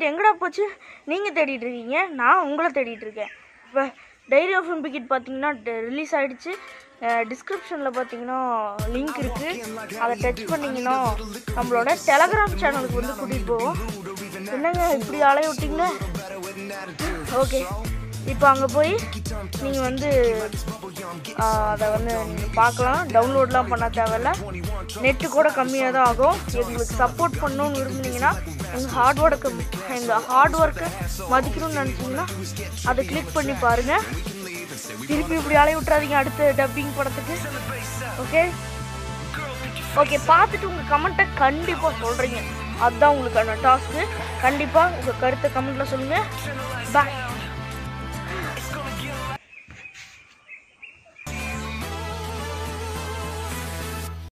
பிக்கெட் எங்கடா போச்சு நீங்கள் தேடிட்டு இருக்கீங்க நான் உங்களை தேடிட்டு இருக்கேன் இப்போ டைரி ஆஃப் பிக்கெட் பார்த்தீங்கன்னா ரிலீஸ் ஆகிடுச்சு டிஸ்கிரிப்ஷனில் பார்த்தீங்கன்னா லிங்க் இருக்குது அதை டச் பண்ணிங்கன்னா நம்மளோட டெலகிராம் சேனலுக்கு வந்து கூட்டிகிட்டு போவோம் என்னங்க இப்படி அலைய விட்டீங்க ஓகே இப்போ அங்கே போய் நீங்கள் வந்து ஆஹ், அதை வந்து நீங்கள் பார்க்கலாம் டவுன்லோட்லாம் பண்ண தேவையில்ல நெட்டு கூட கம்மியாக தான் ஆகும் எங்களுக்கு சப்போர்ட் பண்ணணும்னு விரும்புனீங்கன்னா எங்கள் ஹார்ட் ஒர்க்கு எங்கள் ஹார்ட் ஒர்க்கை மதிக்கணும்னு நினச்சிங்கன்னா அதை கிளிக் பண்ணி பாருங்கள் திருப்பி இப்படி அலைய விட்றாதீங்க அடுத்த டப்பிங் படத்துக்கு ஓகே ஓகே பார்த்துட்டு உங்கள் கமெண்ட்டை கண்டிப்பாக சொல்கிறீங்க அதுதான் உங்களுக்கான டாஸ்க்கு கண்டிப்பாக உங்கள் கருத்தை கமெண்ட்டில் சொல்லுங்கள் பாய்